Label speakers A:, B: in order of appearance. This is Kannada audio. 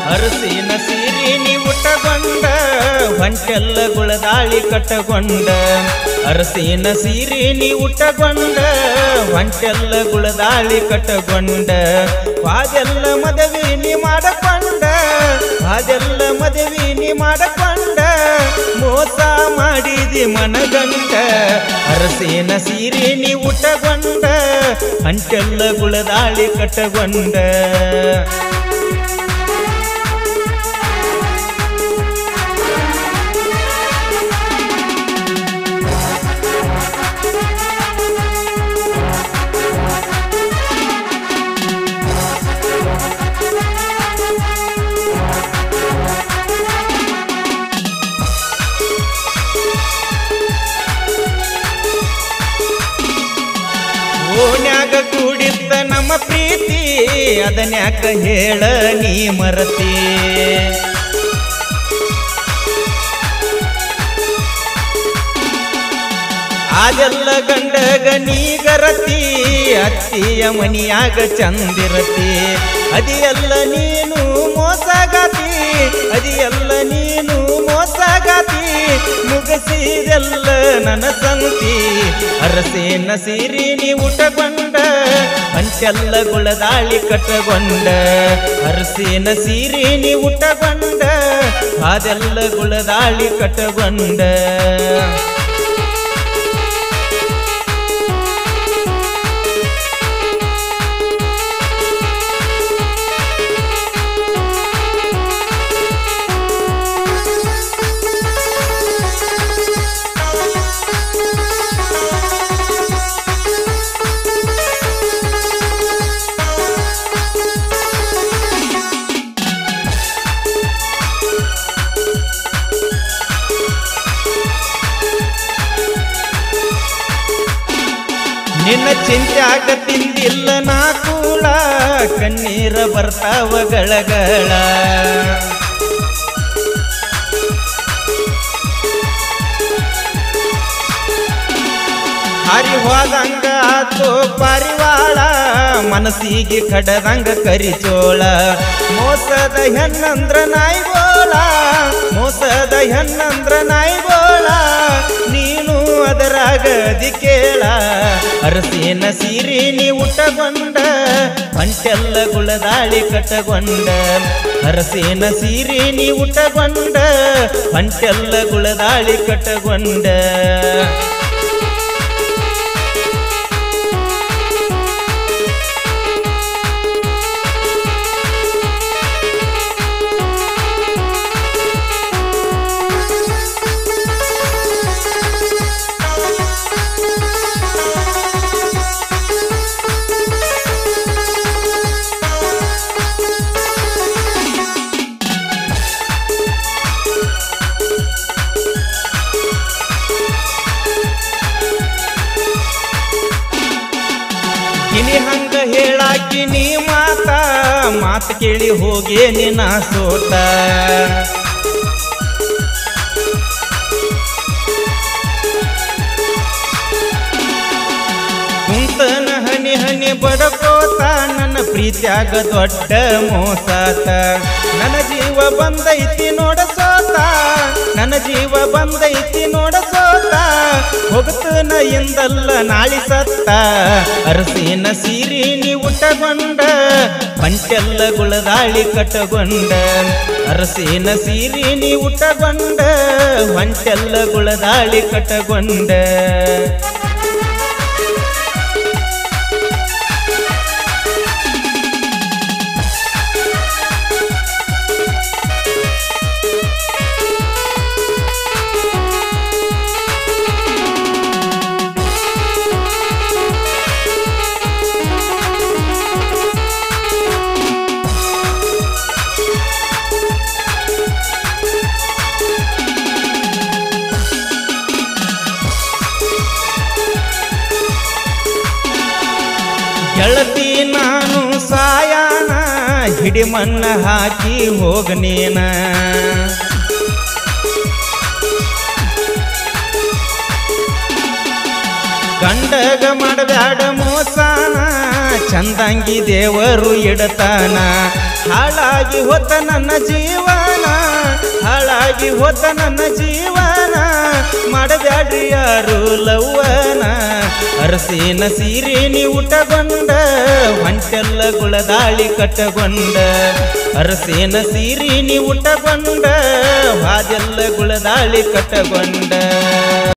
A: ಅರಸಿನ ಸೀರಿ ನೀ ಉಟ್ಟಗೊಂಡ ಹೊಂಟೆಲ್ಲ ಗುಳದಾಳಿ ಕಟ್ಟಗೊಂಡ ಅರಸಿನ ಸೀರಿ ನೀ ಉಟ್ಟಗೊಂಡ ಹೊಂಟೆಲ್ಲ ಗುಳದಾಳಿ ಕಟ್ಟಗೊಂಡ ವಾದೆಲ್ಲ ಮದವಿ ನೀ ಮಾಡಕೊಂಡ ವಾದೆಲ್ಲ ಮದವಿ ನೀ ಮಾಡಕೊಂಡ ಮೋಸ ಮಾಡಿದಿ ಮನಗಂಡ ಅರಸಿನ ಸೀರಿ ನೀ ಉಟ್ಟಗೊಂಡ ಹೊಂಟೆಲ್ಲ ಗುಳದಾಳಿ ಕಟ್ಟಗೊಂಡ ಓನ್ಯಾಗ ಕೂಡಿದ್ದ ನಮ್ಮ ಪ್ರೀತಿ ಅದನ್ಯಾಕ ಹೇಳ ನೀ ಮರತಿ ಅದೆಲ್ಲ ಗಂಡಗ ನೀಗರತಿ ಅತ್ತಿಯ ಮನಿಯಾಗ ಚಂದಿರತಿ ಅದಿಯಲ್ಲ ನೀನು ಮೋಸಗಾತಿ ಅದಿಯಲ್ಲ ನೀನು ಮೋಸಗಾತಿ ಮುಗಸಿದೆಲ್ಲ ನನ್ನ ಸಂತಿ ಅರಸೇನ ಸೀರಿ ನೀ ಊಟಗೊಂಡ ಅಂಚೆಲ್ಲ ಗುಳದಾಳಿ ಕಟ್ಟಗೊಂಡ ಅರಸೇನ ಸೀರಿ ನೀ ಊಟಗೊಂಡ ಅದೆಲ್ಲ ಗುಳದಾಳಿ ಕಟ್ಟಗೊಂಡ ನಿನ್ನ ಚಿಂತ್ಯಾಗ ತಿಂದಿಲ್ಲ ನಾ ಕೂಳ ಕಣ್ಣೀರ ಬರ್ತಾವ ಗಳಗಳ ಹರಿ ಹೋದಂಗ ಆತೋ ಪರಿವಾಳ ಮನಸ್ಸಿಗೆ ಕಡದಂಗ ಕರಿಚೋಳ ಮೋಸದ ಹೆಣ್ಣಂದ್ರ ನಾಯಿಗೋಳ ಮೋಸದ ಹೆಣ್ಣಂದ್ರ ನಾಯಿಗೋಳ ನೀನು ಅದರಾಗ ಅದಿ ಕೇಳ ಅರಸಿನ ಸೀರಿ ನೀ ಉಟ್ಟಗೊಂಡ ಪಂಚೆಲ್ಲ ಗುಳದಾಳಿ ಕಟ್ಟಗೊಂಡ ಅರಸಿನ ಸೀರಿ ನೀ ಉಟ್ಟಗೊಂಡ ಪಂಚೆಲ್ಲ ಗುಳದಾಳಿ ಕಟ್ಟಗೊಂಡ ಕಿನಿ ಹಂಗ ಹೇಳಾಕಿ ನೀ ಮಾತ ಮಾತು ಕೇಳಿ ಹೋಗೇ ನಿನ್ನ ಸೋತ ಕುಂತನ ಹನಿ ಹನಿ ಬಡಕೋತ ನನ್ನ ಪ್ರೀತ್ಯಾಗ ದೊಡ್ಡ ಮೋಸಾತ ನನ್ನ ಜೀವ ಬಂದೈತಿ ನೋಡ ಸೋತ ನನ್ನ ಜೀವ ಬಂದೈತಿ ನೋಡ ಸೋತ ಹೋಗ್ತನ ಎಂದಲ್ಲ ನಾಳಿ ಸತ್ತ ಅರಸಿನ ಸೀರಿ ನೀ ಉಟ್ಟಗೊಂಡ ಪಂಚೆಲ್ಲ ಗುಳದಾಳಿ ಕಟ್ಟಗೊಂಡ ಅರಸಿನ ಸೀರಿ ನೀ ಉಟ್ಟಗೊಂಡ ಹೊಂಟೆಲ್ಲ ಗುಳದಾಳಿ ಕಟ್ಟಗೊಂಡ ಗೆಳತಿ ನಾನು ಸಾಯಾನ ಹಿಡಿ ಮಣ್ಣ ಹಾಕಿ ಹೋಗ ನೀನ ಗಂಡಗ ಮಾಡಬ್ಯಾಡ ಮೋಸಾನ ಚಂದಂಗಿ ದೇವರು ಇಡತಾನ ಹಾಳಾಗಿ ಹೋತ ನನ್ನ ಜೀವನ ಹಾಳಾಗಿ ಹೋತ ನನ್ನ ಜೀವನ ಮಾಡಬ್ಯಾಡ್ರಿ ಯಾರು ಲವ್ವನ ಅರಸಿನ ಸೀರೆ ನೀ ಊಟಗೊಂಡ ಹೊಂಟೆಲ್ಲ ಗುಳದಾಳಿ ಕಟ್ಟಗೊಂಡ ಅರಸಿನ ಸೀರೆ ನೀ ಊಟಗೊಂಡ ಹಾದೆಲ್ಲ ಗುಳದಾಳಿ ಕಟ್ಟಗೊಂಡ